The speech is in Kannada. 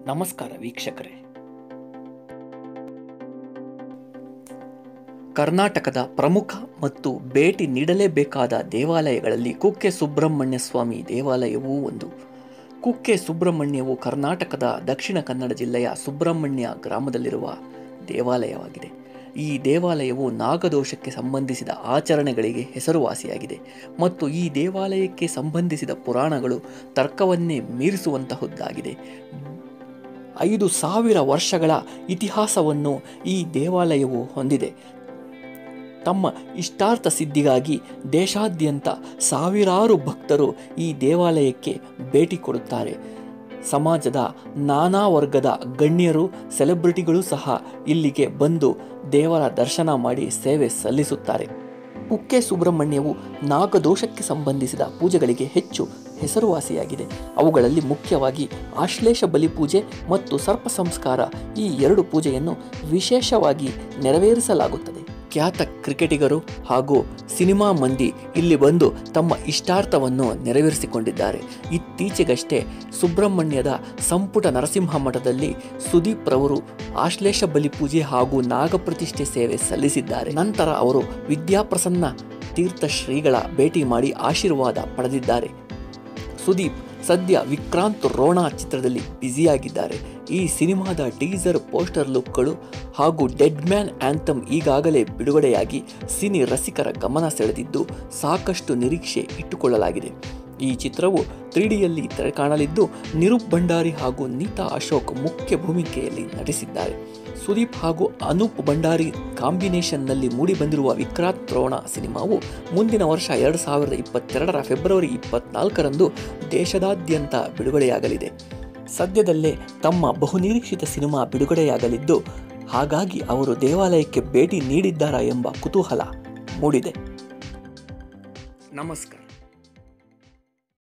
ನಮಸ್ಕಾರ ವೀಕ್ಷಕರೇ ಕರ್ನಾಟಕದ ಪ್ರಮುಖ ಮತ್ತು ಭೇಟಿ ನೀಡಲೇಬೇಕಾದ ದೇವಾಲಯಗಳಲ್ಲಿ ಕುಕ್ಕೆ ಸುಬ್ರಹ್ಮಣ್ಯ ಸ್ವಾಮಿ ದೇವಾಲಯವೂ ಒಂದು ಕುಕ್ಕೆ ಸುಬ್ರಹ್ಮಣ್ಯವು ಕರ್ನಾಟಕದ ದಕ್ಷಿಣ ಕನ್ನಡ ಜಿಲ್ಲೆಯ ಸುಬ್ರಹ್ಮಣ್ಯ ಗ್ರಾಮದಲ್ಲಿರುವ ದೇವಾಲಯವಾಗಿದೆ ಈ ದೇವಾಲಯವು ನಾಗದೋಷಕ್ಕೆ ಸಂಬಂಧಿಸಿದ ಆಚರಣೆಗಳಿಗೆ ಹೆಸರುವಾಸಿಯಾಗಿದೆ ಮತ್ತು ಈ ದೇವಾಲಯಕ್ಕೆ ಸಂಬಂಧಿಸಿದ ಪುರಾಣಗಳು ತರ್ಕವನ್ನೇ ಮೀರಿಸುವಂತಹದ್ದಾಗಿದೆ ಐದು ಸಾವಿರ ವರ್ಷಗಳ ಇತಿಹಾಸವನ್ನು ಈ ದೇವಾಲಯವು ಹೊಂದಿದೆ ತಮ್ಮ ಇಷ್ಟಾರ್ಥ ಸಿದ್ಧಿಗಾಗಿ ದೇಶಾದ್ಯಂತ ಸಾವಿರಾರು ಭಕ್ತರು ಈ ದೇವಾಲಯಕ್ಕೆ ಭೇಟಿ ಕೊಡುತ್ತಾರೆ ಸಮಾಜದ ನಾನಾ ವರ್ಗದ ಗಣ್ಯರು ಸೆಲೆಬ್ರಿಟಿಗಳು ಸಹ ಇಲ್ಲಿಗೆ ಬಂದು ದೇವರ ದರ್ಶನ ಮಾಡಿ ಸೇವೆ ಸಲ್ಲಿಸುತ್ತಾರೆ ಕುಕ್ಕೆ ಸುಬ್ರಹ್ಮಣ್ಯವು ನಾಗದೋಷಕ್ಕೆ ಸಂಬಂಧಿಸಿದ ಪೂಜೆಗಳಿಗೆ ಹೆಚ್ಚು ಹೆಸರುವಾಸಿಯಾಗಿದೆ ಅವುಗಳಲ್ಲಿ ಮುಖ್ಯವಾಗಿ ಆಶ್ಲೇಷ ಬಲಿಪೂಜೆ ಮತ್ತು ಸರ್ಪ ಸಂಸ್ಕಾರ ಈ ಎರಡು ಪೂಜೆಯನ್ನು ವಿಶೇಷವಾಗಿ ನೆರವೇರಿಸಲಾಗುತ್ತದೆ ಖ್ಯಾತ ಕ್ರಿಕೆಟಿಗರು ಹಾಗೂ ಸಿನಿಮಾ ಮಂದಿ ಇಲ್ಲಿ ಬಂದು ತಮ್ಮ ಇಷ್ಟಾರ್ಥವನ್ನು ನೆರವೇರಿಸಿಕೊಂಡಿದ್ದಾರೆ ಇತ್ತೀಚೆಗಷ್ಟೇ ಸುಬ್ರಹ್ಮಣ್ಯದ ಸಂಪುಟ ನರಸಿಂಹ ಮಠದಲ್ಲಿ ಸುದೀಪ್ ರವರು ಆಶ್ಲೇಷ ಬಲಿಪೂಜೆ ಹಾಗೂ ನಾಗಪ್ರತಿಷ್ಠೆ ಸೇವೆ ಸಲ್ಲಿಸಿದ್ದಾರೆ ನಂತರ ಅವರು ವಿದ್ಯಾಪ್ರಸನ್ನ ತೀರ್ಥ ಶ್ರೀಗಳ ಭೇಟಿ ಮಾಡಿ ಆಶೀರ್ವಾದ ಪಡೆದಿದ್ದಾರೆ ಸುದೀಪ್ ಸದ್ಯ ವಿಕ್ರಾಂತ್ ರೋಣ ಚಿತ್ರದಲ್ಲಿ ಬ್ಯುಸಿಯಾಗಿದ್ದಾರೆ ಈ ಸಿನಿಮಾದ ಟೀಸರ್ ಪೋಸ್ಟರ್ ಲುಕ್ಗಳು ಹಾಗೂ ಡೆಡ್ ಮ್ಯಾನ್ ಆಂಥಮ್ ಈಗಾಗಲೇ ಬಿಡುಗಡೆಯಾಗಿ ಸಿನಿ ರಸಿಕರ ಗಮನ ಸೆಳೆದಿದ್ದು ಸಾಕಷ್ಟು ನಿರೀಕ್ಷೆ ಇಟ್ಟುಕೊಳ್ಳಲಾಗಿದೆ ಈ ಚಿತ್ರವು ತ್ರೀಡಿಯಲ್ಲಿ ತೆರೆ ಕಾಣಲಿದ್ದು ನಿರೂಪ್ ಭಂಡಾರಿ ಹಾಗೂ ನೀತಾ ಅಶೋಕ್ ಮುಖ್ಯ ಭೂಮಿಕೆಯಲ್ಲಿ ನಟಿಸಿದ್ದಾರೆ ಸುದೀಪ್ ಹಾಗೂ ಅನೂಪ್ ಭಂಡಾರಿ ಕಾಂಬಿನೇಷನ್ನಲ್ಲಿ ಮೂಡಿಬಂದಿರುವ ವಿಕ್ರಾಂತ್ ರೋಣ ಸಿನಿಮಾವು ಮುಂದಿನ ವರ್ಷ ಎರಡು ಸಾವಿರದ ಇಪ್ಪತ್ತೆರಡರ ಫೆಬ್ರವರಿ ಇಪ್ಪತ್ನಾಲ್ಕರಂದು ದೇಶದಾದ್ಯಂತ ಬಿಡುಗಡೆಯಾಗಲಿದೆ ಸದ್ಯದಲ್ಲೇ ತಮ್ಮ ಬಹುನಿರೀಕ್ಷಿತ ಸಿನಿಮಾ ಬಿಡುಗಡೆಯಾಗಲಿದ್ದು ಹಾಗಾಗಿ ಅವರು ದೇವಾಲಯಕ್ಕೆ ಭೇಟಿ ನೀಡಿದ್ದಾರಾ ಎಂಬ ಕುತೂಹಲ ಮೂಡಿದೆ ನಮಸ್ಕಾರ